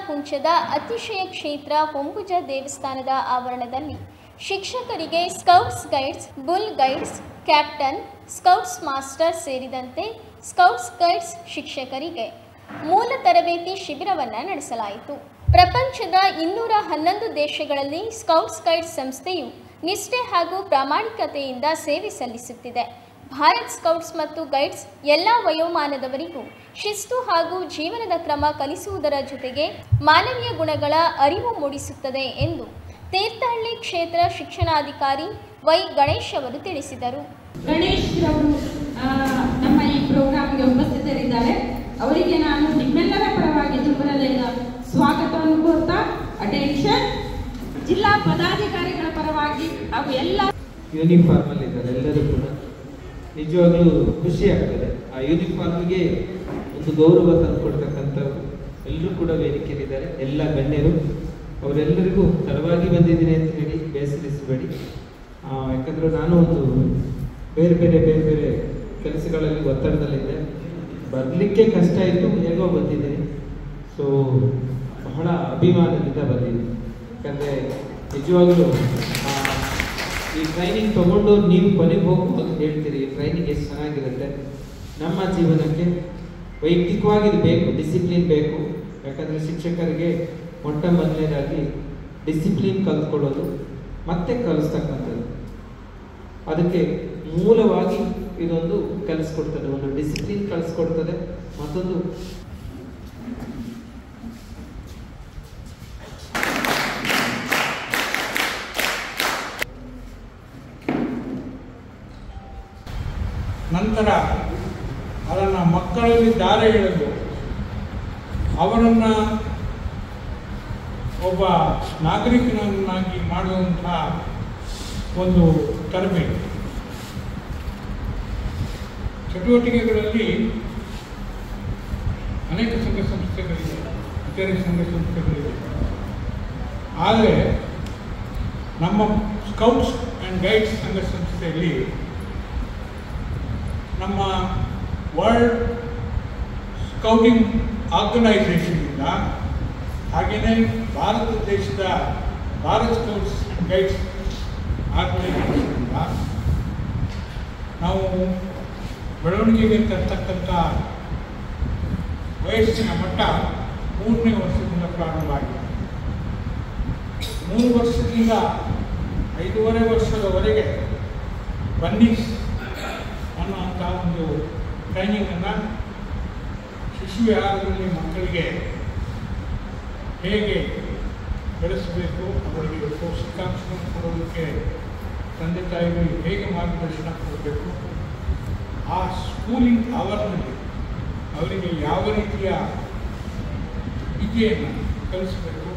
ಕುಂಚದ ಅತಿಶಯ ಕ್ಷೇತ್ರ ಹೊಂಬುಜ ದೇವಸ್ಥಾನದ ಆವರಣದಲ್ಲಿ ಶಿಕ್ಷಕರಿಗೆ ಸ್ಕೌಟ್ಸ್ ಗೈಡ್ಸ್ ಬುಲ್ ಗೈಡ್ಸ್ ಕ್ಯಾಪ್ಟನ್ ಸ್ಕೌಟ್ಸ್ ಮಾಸ್ಟರ್ ಸೇರಿದಂತೆ ಸ್ಕೌಟ್ಸ್ ಗೈಡ್ಸ್ ಶಿಕ್ಷಕರಿಗೆ ಮೂಲ ತರಬೇತಿ ಶಿಬಿರವನ್ನು ನಡೆಸಲಾಯಿತು ಪ್ರಪಂಚದ ಇನ್ನೂರ ಹನ್ನೊಂದು ದೇಶಗಳಲ್ಲಿ ಸ್ಕೌಟ್ಸ್ ಗೈಡ್ಸ್ ಸಂಸ್ಥೆಯು ನಿಷ್ಠೆ ಹಾಗೂ ಪ್ರಾಮಾಣಿಕತೆಯಿಂದ ಸೇವೆ ಸಲ್ಲಿಸುತ್ತಿದೆ ಭಾರತ್ ಸ್ಕೌಟ್ಸ್ ಮತ್ತು ಗೈಡ್ಸ್ ಎಲ್ಲ ವಯೋಮಾನದವರಿಗೂ ಶಿಸ್ತು ಹಾಗೂ ಜೀವನದ ಕ್ರಮ ಕಲಿಸುವುದರ ಜೊತೆಗೆ ಮಾನವೀಯ ಗುಣಗಳ ಅರಿವು ಮೂಡಿಸುತ್ತದೆ ಎಂದು ತೀರ್ಥಹಳ್ಳಿ ಕ್ಷೇತ್ರ ಶಿಕ್ಷಣಾಧಿಕಾರಿ ವೈ ಗಣೇಶ್ ಅವರು ತಿಳಿಸಿದರು ಗಣೇಶ್ ರವರು ಆ, ನಮ್ಮ ಈ ಪ್ರೋಗ್ರಾಮ್ಗೆ ಉಪಸ್ಥಿತರಿದ್ದಾರೆ ಅವರಿಗೆ ನಾನು ನಿಮ್ಮೆಲ್ಲರ ಪರವಾಗಿ ತುಂಬರದೈದ ಸ್ವಾಗತವನ್ನು ಕೋರ್ತಾ ಅಟೆನ್ಷನ್ ಜಿಲ್ಲಾ ಪದಾಧಿಕಾರಿಗಳ ಪರವಾಗಿ ಹಾಗೂ ಎಲ್ಲ ಯೂನಿಫಾರ್ಮ್ ಅಲ್ಲಿ ಇದ್ದಾರೆ ಎಲ್ಲರೂ ಕೂಡ ನಿಜವಾಗ್ಲೂ ಖುಷಿ ಆಗ್ತದೆ ಆ ಯೂನಿಫಾರ್ಮ್ಗೆ ಒಂದು ಗೌರವ ತಂದುಕೊಡ್ತಕ್ಕಂಥವ್ರು ಎಲ್ಲರೂ ಕೂಡ ವೇದಿಕೆಯಲ್ಲಿದ್ದಾರೆ ಎಲ್ಲ ಗಣ್ಯರು ಅವರೆಲ್ಲರಿಗೂ ತಡವಾಗಿ ಬಂದಿದ್ದೀನಿ ಅಂತ ಹೇಳಿ ಬೇಸರಿಸಬೇಡಿ ಆ, ಯಾಕಂದ್ರೆ ನಾನು ಒಂದು ಬೇರೆ ಬೇರೆ ಬೇರೆ ಬೇರೆ ಕೆಲಸಗಳಲ್ಲಿ ಒತ್ತಡದಲ್ಲಿದ್ದೆ ಬರಲಿಕ್ಕೆ ಕಷ್ಟ ಇತ್ತು ಹೇಗೋ ಬಂದಿದ್ದೀನಿ ಸೊ ಬಹಳ ಅಭಿಮಾನದಿಂದ ಬಂದಿದ್ದೀನಿ ಯಾಕಂದರೆ ನಿಜವಾಗ್ಲೂ ಆ, ಈ ಟ್ರೈನಿಂಗ್ ತಗೊಂಡು ನೀವು ಕೊನೆಗೆ ಹೋಗ್ಬೋದು ಹೇಳ್ತೀರಿ ಈ ಟ್ರೈನಿಂಗ್ ಎಷ್ಟು ಚೆನ್ನಾಗಿರುತ್ತೆ ನಮ್ಮ ಜೀವನಕ್ಕೆ ವೈಯಕ್ತಿಕವಾಗಿ ಇದು ಬೇಕು ಡಿಸಿಪ್ಲಿನ್ ಬೇಕು ಯಾಕಂದರೆ ಶಿಕ್ಷಕರಿಗೆ ಮೊಟ್ಟ ಮೊದಲನೇದಾಗಿ ಡಿಸಿಪ್ಲಿನ್ ಕಲ್ತ್ಕೊಳ್ಳೋದು ಮತ್ತೆ ಕಲಿಸ್ತಕ್ಕಂಥದ್ದು ಅದಕ್ಕೆ ಮೂಲವಾಗಿ ಇದೊಂದು ಕಲಿಸ್ಕೊಡ್ತದೆ ಒಂದು ಡಿಸಿಪ್ಲಿನ್ ಕಲಿಸ್ಕೊಡ್ತದೆ ಮತ್ತೊಂದು ನಂತರ ಅದನ್ನು ಮಕ್ಕಳಲ್ಲಿ ದಾರಿ ಎಳೆದು ಅವರನ್ನು ಒಬ್ಬ ನಾಗರಿಕನನ್ನಾಗಿ ಮಾಡುವಂತಹ ಒಂದು ತರಬೇತಿ ಚಟುವಟಿಕೆಗಳಲ್ಲಿ ಅನೇಕ ಸಂಘ ಸಂಸ್ಥೆಗಳಿವೆ ಇತರೆ ಸಂಘ ಸಂಸ್ಥೆಗಳಿವೆ ಆದರೆ ನಮ್ಮ ಸ್ಕೌಟ್ಸ್ ಆ್ಯಂಡ್ ಗೈಡ್ಸ್ ಸಂಘ ಸಂಸ್ಥೆಯಲ್ಲಿ ನಮ್ಮ ವರ್ಲ್ಡ್ ಸ್ಕೌಟಿಂಗ್ ಆರ್ಗನೈಸೇಷನಿಂದ ಹಾಗೆಯೇ ಭಾರತ ದೇಶದ ಭಾರತ್ ಸ್ಕೌಟ್ಸ್ ಆ್ಯಂಡ್ ಗೈಡ್ಸ್ ಆರ್ಗನೈಸೇಷನಿಂದ ನಾವು ಬೆಳವಣಿಗೆಗೆ ತರ್ತಕ್ಕಂಥ ವಯಸ್ಸಿನ ಮಟ್ಟ ಮೂರನೇ ವರ್ಷದಿಂದ ಪ್ರಾರಂಭ ಆಗಿದೆ ಮೂರು ವರ್ಷದಿಂದ ಐದೂವರೆ ವರ್ಷದವರೆಗೆ ಬನ್ನೀಸ್ ಅನ್ನುವಂಥ ಒಂದು ಟ್ರೈನಿಂಗನ್ನು ಶಿಶು ವಿಹಾರದಲ್ಲಿ ಮಕ್ಕಳಿಗೆ ಹೇಗೆ ಬೆಳೆಸಬೇಕು ಅವರಿಗೆ ಪೌಷ್ಟಿಕಾಂಶವನ್ನು ಕೊಡೋದಕ್ಕೆ ತಂದೆ ತಾಯಿಗಳಿಗೆ ಹೇಗೆ ಮಾರ್ಗದರ್ಶನ ಕೊಡಬೇಕು ಆ ಸ್ಕೂಲಿಂಗ್ ಅವರ್ನಲ್ಲಿ ಅವರಿಗೆ ಯಾವ ರೀತಿಯ ವಿದ್ಯೆಯನ್ನು ಕಲಿಸಬೇಕು